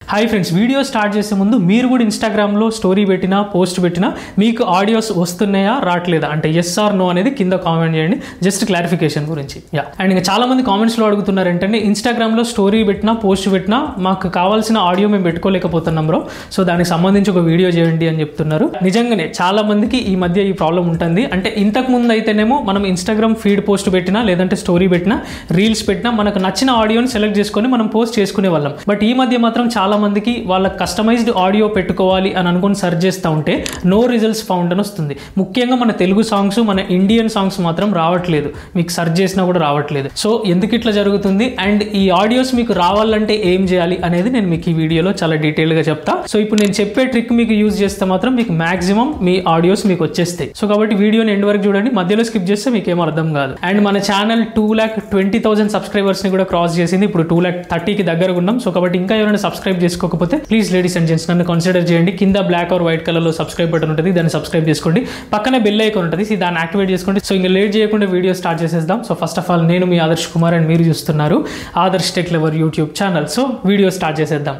hi friends video start చేసే ముందు మీరు కూడా ఇన్స్టాగ్రామ్లో స్టోరీ పెట్టినా పోస్ట్ పెట్టినా మీకు ఆడియోస్ వస్తున్నాయా రావట్లేదా అంటే ఎస్ ఆర్ నో అనేది కింద కామెంట్ చేయండి జస్ట్ క్లారిఫికేషన్ గురించి యా అండ్ ఇంకా చాలా మంది కామెంట్స్లో అడుగుతున్నారు ఏంటంటే ఇన్స్టాగ్రామ్లో స్టోరీ పెట్టినా పోస్ట్ పెట్టినా మాకు కావాల్సిన ఆడియో మేము పెట్టుకోలేకపోతున్నాం బ్రో సో దానికి సంబంధించి ఒక వీడియో చేయండి అని చెప్తున్నారు నిజంగానే చాలా మందికి ఈ మధ్య ఈ ప్రాబ్లం ఉంటుంది అంటే ఇంతకు ముందు అయితేనేమో మనం ఇన్స్టాగ్రామ్ ఫీడ్ పోస్ట్ పెట్టినా లేదంటే స్టోరీ పెట్టినా రీల్స్ పెట్టినా మనకు నచ్చిన ఆడియోని సెలెక్ట్ చేసుకొని మనం పోస్ట్ చేసుకునే వాళ్ళం బట్ ఈ మధ్య మాత్రం చాలా మందికి వాళ్ళ కస్టమైజ్డ్ ఆడియో పెట్టుకోవాలి అని అనుకుని సెర్చ్ చేస్తూ ఉంటే నో రిజల్ట్స్ ఫౌండ్ అని వస్తుంది ముఖ్యంగా మన తెలుగు సాంగ్స్ మన ఇండియన్ సాంగ్స్ మాత్రం రావట్లేదు మీకు సెర్చ్ చేసినా కూడా రావట్లేదు సో ఎందుకు ఇట్లా జరుగుతుంది అండ్ ఈ ఆడియోస్ మీకు రావాలంటే ఏం చేయాలి అనేది నేను మీకు ఈ వీడియోలో చాలా డీటెయిల్గా చెప్తా సో ఇప్పుడు నేను చెప్పే ట్రిక్ మీకు యూజ్ చేస్తే మాత్రం మీకు మాక్సిమం మీ ఆడియోస్ మీకు వచ్చేస్తాయి సో కాబట్టి వీడియోని ఎండ్ వరకు చూడండి మధ్యలో స్కిప్ చేస్తే మీకు ఏం అర్థం కాదు అండ్ మన channel two lakh twenty thousand సబ్స్క్రైబర్స్ని కూడా క్రాస్ చేసింది ఇప్పుడు టూ ల్యాక్ థర్టీకి దగ్గరగా ఉన్నాం సో కాబట్టి ఇంకా ఎవరైనా సబ్స్క్రైబ్ చేసుకోకపోతే ప్లీజ్ లేడీస్ అండ్ జెంట్స్ నన్ను కన్సిడర్ చేయండి కింద బ్లాక్ ఆర్ వైట్ కలర్లో సబ్స్క్రైబ్ బటన్ ఉంటుంది దాన్ని సబ్స్క్రైబ్ చేసుకోండి పక్కనే బెల్ ఐకాన్ ఉంటుంది సో దాన్ని యాక్టివేట్ చేసుకోండి సో ఇంకా లేట్ చేయకుండా వీడియో స్టార్ట్ చేసేద్దాం సో ఫస్ట్ ఆఫ్ ఆల్ నేను మీ ఆదర్శ్ కుమార్ అండ్ మీరు చూస్తున్నారు Adarsh tech lover YouTube channel so video start చేసేద్దాం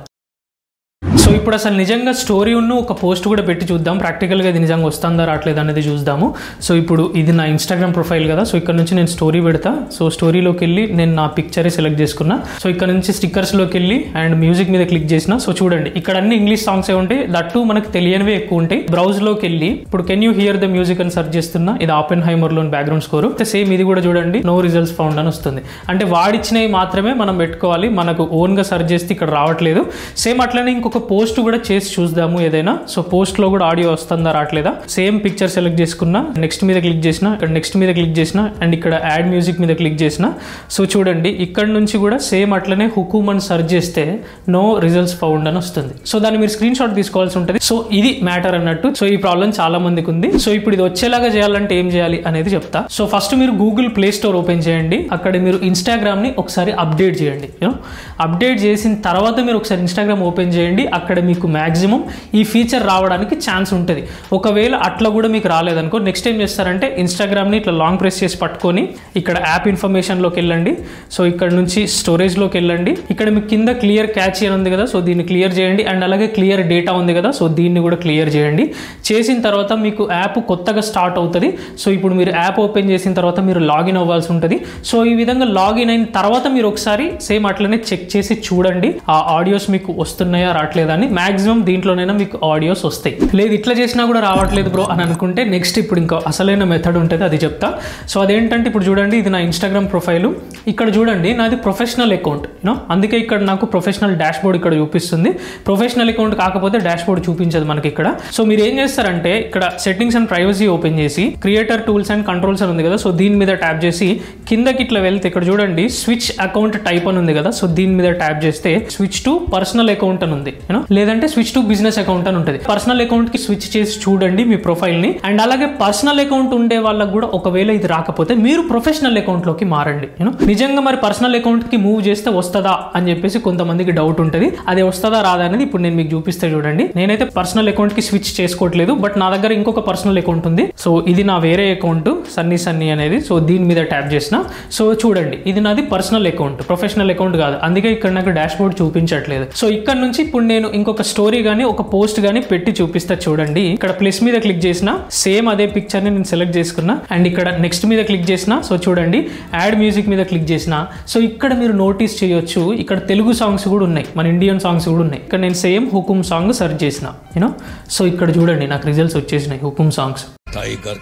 సో ఇప్పుడు అసలు నిజంగా స్టోరీ ఉన్న ఒక పోస్ట్ కూడా పెట్టి చూద్దాం ప్రాక్టికల్గా ఇది నిజంగా వస్తుందా రావట్లేదు అనేది చూద్దాము సో ఇప్పుడు ఇది నా ఇన్స్టాగ్రామ్ ప్రొఫైల్ కదా సో ఇక్కడ నుంచి నేను స్టోరీ పెడతా సో స్టోరీలోకి వెళ్ళి నేను నా పిక్చరే సెలెక్ట్ చేసుకున్నా సో ఇక్కడ నుంచి స్టిక్కర్స్లోకి వెళ్ళి అండ్ మ్యూజిక్ మీద క్లిక్ చేసిన సో చూడండి ఇక్కడ అన్ని ఇంగ్లీష్ సాంగ్స్ ఏ ఉంటాయి దట్టు మనకు తెలియనివే ఎక్కువ ఉంటాయి బ్రౌజ్లోకి వెళ్ళి ఇప్పుడు can you hear the music అని సెర్చ్ చేస్తున్నా ఇది ఆపెన్ హైమర్లోని బ్యాక్గ్రౌండ్ స్కోర్ సేమ్ ఇది కూడా చూడండి నో రిజల్ట్స్ ఫౌండ్ అని వస్తుంది అంటే వాడిచ్చినవి మాత్రమే మనం పెట్టుకోవాలి మనకు ఓన్గా సెర్చ్ చేస్తే ఇక్కడ రావట్లేదు సేమ్ అట్లనే ఇంకొక పోస్ట్ కూడా చేసి చూద్దాము ఏదైనా సో పోస్ట్ లో కూడా ఆడియో వస్తుందా రావట్లేదా సేమ్ పిక్చర్ సెలెక్ట్ చేసుకున్నా నెక్స్ట్ మీద క్లిక్ చేసిన ఇక్కడ నెక్స్ట్ మీద క్లిక్ చేసిన అండ్ ఇక్కడ యాడ్ మ్యూజిక్ మీద క్లిక్ చేసిన సో చూడండి ఇక్కడ నుంచి కూడా సేమ్ అట్లనే హుకుమ్ అని సెర్చ్ చేస్తే నో రిజల్ట్స్ ఫౌండ్ అని వస్తుంది సో దాన్ని మీరు స్క్రీన్ షాట్ తీసుకోవాల్సి ఉంటుంది సో ఇది మ్యాటర్ అన్నట్టు సో ఈ ప్రాబ్లం చాలా మందికి ఉంది సో ఇప్పుడు ఇది వచ్చేలాగా చేయాలంటే ఏం చేయాలి అనేది చెప్తా సో ఫస్ట్ మీరు గూగుల్ ప్లే స్టోర్ ఓపెన్ చేయండి అక్కడ మీరు ఇన్స్టాగ్రామ్ ని ఒకసారి అప్డేట్ చేయండి యూనో అప్డేట్ చేసిన తర్వాత మీరు ఒకసారి ఇన్స్టాగ్రామ్ ఓపెన్ చేయండి అక్కడ మీకు మ్యాక్సిమం ఈ ఫీచర్ రావడానికి ఛాన్స్ ఉంటుంది ఒకవేళ అట్లా కూడా మీకు రాలేదనుకో నెక్స్ట్ ఏం చేస్తారంటే ఇన్స్టాగ్రామ్ని ఇట్లా లాంగ్ ప్రెస్ చేసి పట్టుకొని ఇక్కడ యాప్ ఇన్ఫర్మేషన్లోకి వెళ్ళండి సో ఇక్కడ నుంచి స్టోరేజ్లోకి వెళ్ళండి ఇక్కడ మీకు కింద క్లియర్ క్యాచ్ అని ఉంది కదా సో దీన్ని క్లియర్ చేయండి అండ్ అలాగే క్లియర్ డేటా ఉంది కదా సో దీన్ని కూడా క్లియర్ చేయండి చేసిన తర్వాత మీకు యాప్ కొత్తగా స్టార్ట్ అవుతుంది సో ఇప్పుడు మీరు యాప్ ఓపెన్ చేసిన తర్వాత మీరు లాగిన్ అవ్వాల్సి ఉంటుంది సో ఈ విధంగా లాగిన్ అయిన తర్వాత మీరు ఒకసారి సేమ్ అట్లనే చెక్ చేసి చూడండి ఆ ఆడియోస్ మీకు వస్తున్నాయా రావట్లేదా అని మాక్సిమం దీంట్లోనైనా మీకు ఆడియోస్ వస్తాయి లేదు ఇట్లా చేసినా కూడా రావట్లేదు బ్రో అని అనుకుంటే నెక్స్ట్ ఇప్పుడు ఇంకా అసలైన మెథడ్ ఉంటుంది అది చెప్తా సో అదేంటంటే ఇప్పుడు చూడండి ఇది నా ఇన్స్టాగ్రామ్ ప్రొఫైల్ ఇక్కడ చూడండి నాది ప్రొఫెషనల్ అకౌంట్ యూనో అందుకే ఇక్కడ నాకు ప్రొఫెషనల్ డాష్ బోర్డ్ ఇక్కడ చూపిస్తుంది ప్రొఫెషనల్ అకౌంట్ కాకపోతే డాష్ బోర్డ్ చూపించదు మనకి ఇక్కడ సో మీరు ఏం చేస్తారంటే ఇక్కడ సెట్టింగ్స్ అండ్ ప్రైవసీ ఓపెన్ చేసి క్రియేటర్ టూల్స్ అండ్ కంట్రోల్స్ అని ఉంది కదా సో దీని మీద ట్యాప్ చేసి కిందకి ఇట్లా వెళ్తే ఇక్కడ చూడండి స్విచ్ అకౌంట్ టైప్ అని ఉంది కదా సో దీని మీద ట్యాప్ చేస్తే స్విచ్ టు పర్సనల్ అకౌంట్ అని ఉంది యూనో లేదంటే స్విచ్ టు బిజినెస్ అకౌంట్ అని ఉంటుంది పర్సనల్ అకౌంట్ కి స్విచ్ చేసి చూడండి మీ ప్రొఫైల్ ని అండ్ అలాగే పర్సనల్ అకౌంట్ ఉండే వాళ్ళకి కూడా ఒకవేళ ఇది రాకపోతే మీరు ప్రొఫెషనల్ అకౌంట్ లోకి మారండి యూనో నిజంగా మరి పర్సనల్ అకౌంట్ కి మూవ్ చేస్తే వస్తుందా అని చెప్పేసి కొంతమందికి డౌట్ ఉంటుంది అది వస్తుందా రాదా అనేది ఇప్పుడు నేను మీకు చూపిస్తే చూడండి నేనైతే పర్సనల్ అకౌంట్ కి స్విచ్ చేసుకోవట్లేదు బట్ నా దగ్గర ఇంకొక పర్సనల్ అకౌంట్ ఉంది సో ఇది నా వేరే అకౌంట్ సన్నీ సన్నీ అనేది సో దీని మీద ట్యాప్ చేసిన సో చూడండి ఇది నాది పర్సనల్ అకౌంట్ ప్రొఫెషనల్ అకౌంట్ కాదు అందుకే ఇక్కడ నాకు డాష్ బోర్డ్ చూపించట్లేదు సో ఇక్కడ నుంచి ఇప్పుడు నేను ఇంకొక స్టోరీ కానీ ఒక పోస్ట్ కానీ పెట్టి చూపిస్తా చూడండి ఇక్కడ ప్లస్ మీద క్లిక్ చేసిన సేమ్ అదే పిక్చర్ ని నేను సెలెక్ట్ చేసుకున్నా అండ్ ఇక్కడ నెక్స్ట్ మీద క్లిక్ చేసిన సో చూడండి యాడ్ మ్యూజిక్ మీద క్లిక్ చేసిన సో ఇక్కడ మీరు నోటీస్ చేయొచ్చు ఇక్కడ తెలుగు సాంగ్స్ కూడా ఉన్నాయి మన ఇండియన్ సాంగ్స్ కూడా ఉన్నాయి ఇక్కడ నేను సేమ్ హుకుమ్ సాంగ్ సెర్చ్ చేసిన యూనో సో ఇక్కడ చూడండి నాకు రిజల్ట్స్ వచ్చేసినాయి హుకుమ్ సాంగ్స్ टाइगर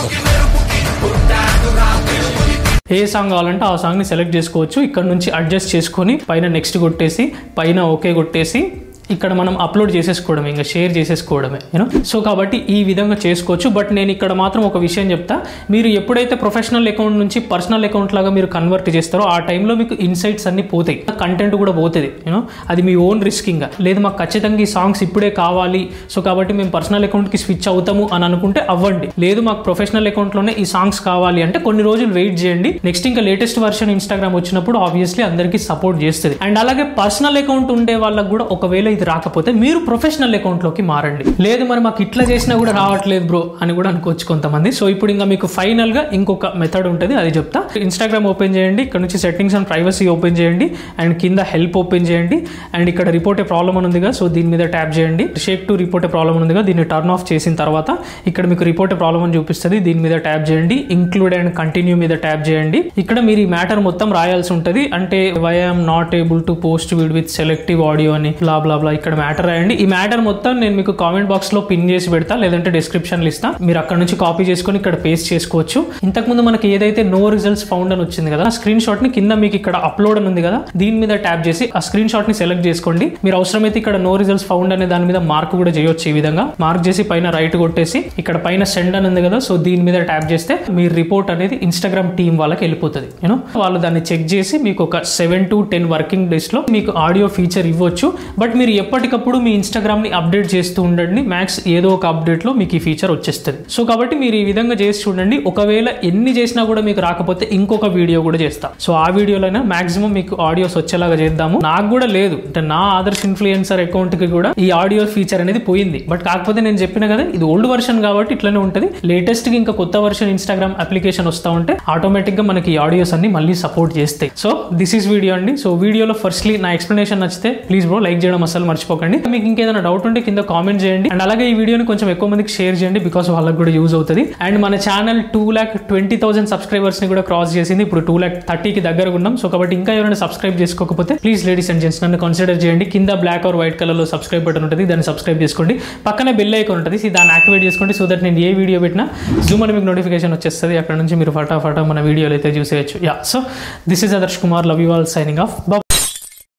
ఏ సాంగ్ కావాలంటే ఆ సాంగ్ని సెలెక్ట్ చేసుకోవచ్చు ఇక్కడ నుంచి అడ్జస్ట్ చేసుకొని పైన నెక్స్ట్ కొట్టేసి పైన ఓకే కొట్టేసి ఇక్కడ మనం అప్లోడ్ చేసేసుకోవడమే ఇంకా షేర్ చేసేసుకోవడమే యూనో సో కాబట్టి ఈ విధంగా చేసుకోవచ్చు బట్ నేను ఇక్కడ మాత్రం ఒక విషయం చెప్తా మీరు ఎప్పుడైతే ప్రొఫెషనల్ అకౌంట్ నుంచి పర్సనల్ అకౌంట్ లాగా మీరు కన్వర్ట్ చేస్తారో ఆ టైంలో మీకు ఇన్సైట్స్ అన్ని పోతాయి కంటెంట్ కూడా పోతుంది యూనో అది మీ ఓన్ రిస్కింగ్ లేదు మాకు ఖచ్చితంగా ఈ సాంగ్స్ ఇప్పుడే కావాలి సో కాబట్టి మేము పర్సనల్ అకౌంట్కి స్విచ్ అవుతాము అని అనుకుంటే అవ్వండి లేదు మాకు ప్రొఫెషనల్ అకౌంట్లోనే ఈ సాంగ్స్ కావాలి అంటే కొన్ని రోజులు వెయిట్ చేయండి నెక్స్ట్ ఇంకా లేటెస్ట్ వర్షన్ ఇన్స్టాగ్రామ్ వచ్చినప్పుడు ఆబ్వియస్లీ అందరికీ సపోర్ట్ చేస్తుంది అండ్ అలాగే పర్సనల్ అకౌంట్ ఉండే వాళ్ళకి కూడా ఒకవేళ ఇది రాకపోతే మీరు ప్రొఫెషనల్ అకౌంట్లోకి మారండి లేదు మరి మాకు ఇట్లా చేసినా కూడా రావట్లేదు బ్రో అని కూడా అనుకోవచ్చు కొంతమంది సో ఇప్పుడు ఇంకా మీకు ఫైనల్గా ఇంకొక మెథడ్ ఉంటుంది అది చెప్తా ఇన్స్టాగ్రామ్ ఓపెన్ చేయండి ఇక్కడ నుంచి సెట్టింగ్స్ అండ్ ప్రైవసీ ఓపెన్ చేయండి అండ్ కింద హెల్ప్ ఓపెన్ చేయండి అండ్ ఇక్కడ రిపోర్ట్ ఏ ప్రాబ్లమ్ అని ఉందిగా సో దీని మీద ట్యాప్ చేయండి shake to report a problem ఉందిగా దీన్ని టర్న్ ఆఫ్ చేసిన తర్వాత ఇక్కడ మీకు రిపోర్ట్ ఏ ప్రాబ్లమ్ అని చూపిస్తుంది దీని మీద ట్యాప్ చేయండి ఇంక్లూడ్ అండ్ కంటిన్యూ మీద ట్యాప్ చేయండి ఇక్కడ మీరు ఈ మ్యాటర్ మొత్తం రాయాల్సి ఉంటుంది అంటే why am not able to post weed with selective audio అని బ్లా బ్లా బ్లా ఇక్కడ మ్యాటర్ రాయండి ఈ మ్యాటర్ మొత్తం నేను మీకు కామెంట్ బాక్స్ లో పిన్ చేసి పెడతా లేదంటే డిస్క్రిప్షన్ ఇస్తా మీరు అక్కడ నుంచి కాపీ చేసుకొని ఇక్కడ పేస్ట్ చేసుకోవచ్చు ఇంతకుముందు మనకి ఏదైతే నో రిజల్ట్స్ ఫౌండ్ అని వచ్చింది కదా ఆ స్క్రీన్ షాట్ ని కింద మీకు ఇక్కడ అప్లోడ్ అని ఉంది కదా దీని మీద ట్యాప్ చేసి ఆ స్క్రీన్ షాట్ ని సెలెక్ట్ చేసుకోండి మీరు అవసరమైతే ఇక్కడ నో రిజల్ట్స్ ఫౌండ్ అనే దాని మీద మార్క్ కూడా చేయొచ్చు ఈ విధంగా మార్క్ చేసి పైన రైట్ కొట్టేసి ఇక్కడ పైన సెండ్ అని ఉంది కదా సో దీని మీద ట్యాప్ చేస్తే మీ రిపోర్ట్ అనేది ఇన్స్టాగ్రామ్ టీం వాళ్ళకి వెళ్ళిపోతుంది యూనో వాళ్ళు దాన్ని చెక్ చేసి మీకు ఒక seven to ten working days లో మీకు ఆడియో ఫీచర్ ఇవ్వచ్చు బట్ మీరు ఎప్పటికప్పుడు మీ ఇన్స్టాగ్రామ్ ని అప్డేట్ చేస్తూ ఉండండి మ్యాక్స్ ఏదో ఒక అప్డేట్ లో మీకు ఈ ఫీచర్ వచ్చేస్తుంది సో కాబట్టి మీరు ఈ విధంగా చేసి చూడండి ఒకవేళ ఎన్ని చేసినా కూడా మీకు రాకపోతే ఇంకొక వీడియో కూడా చేస్తా సో ఆ వీడియోలైనా మాక్సిమం మీకు ఆడియోస్ వచ్చేలాగా చేద్దాము నాకు కూడా లేదు అంటే నా ఆదర్శ్ ఇన్ఫ్లుయెన్సర్ అకౌంట్ కి కూడా ఈ ఆడియో ఫీచర్ అనేది పోయింది బట్ కాకపోతే నేను చెప్పిన కదా ఇది ఓల్డ్ వర్షన్ కాబట్టి ఇట్లనే ఉంటుంది లేటెస్ట్ గా ఇంకా కొత్త వర్షన్ ఇన్స్టాగ్రామ్ అప్లికేషన్ వస్తా ఉంటే ఆటోమేటిక్ గా మనకి ఆడియోస్ అన్ని మళ్ళీ సపోర్ట్ చేస్తాయి సో దిస్ ఈస్ వీడియో అండి సో వీడియోలో ఫస్ట్లీ నా ఎక్స్ప్లెనేషన్ నచ్చితే ప్లీజ్ బ్రో లైక్ చేయడం అసలు మర్చిపోకండి మీకు ఇంకేదైనా డౌట్ ఉంటే కింద కామెంట్ చేయండి అండ్ అలాగే ఈ వీడియోని కొంచెం ఎక్కువ మందికి షేర్ చేయండి బికాస్ వాళ్ళకి కూడా యూజ్ అవుతుంది అండ్ మన channel two lakh twenty thousand subscribers ని కూడా క్రాస్ చేసింది ఇప్పుడు టూ ల్యాక్ థర్టీకి దగ్గరగా ఉన్నాం సో కాబట్టి ఇంకా ఎవరైనా సబ్స్క్రైబ్ చేసుకోకపోతే ప్లీజ్ లేడీస్ అండ్ జెంట్స్ నన్ను కన్సిడర్ చేయండి కింద బ్లాక్ ఆర్ వైట్ కలర్ లో సబ్స్క్రైబ్ బటన్ ఉంటుంది దాన్ని సబ్స్క్రైబ్ చేసుకోండి పక్కనే బెల్ ఐకాన్ ఉంటుంది సో దాన్ని యాక్టివేట్ చేసుకోండి సో దట్ నేను ఏ వీడియో పెట్టినా జూమ్ అని మీకు నోటిఫికేషన్ వచ్చేస్తుంది అక్కడ నుంచి మీరు ఫటాఫటా మన వీడియోలు అయితే చూసేయచ్చు yeah so this is Adarsh Kumar love you all signing off bye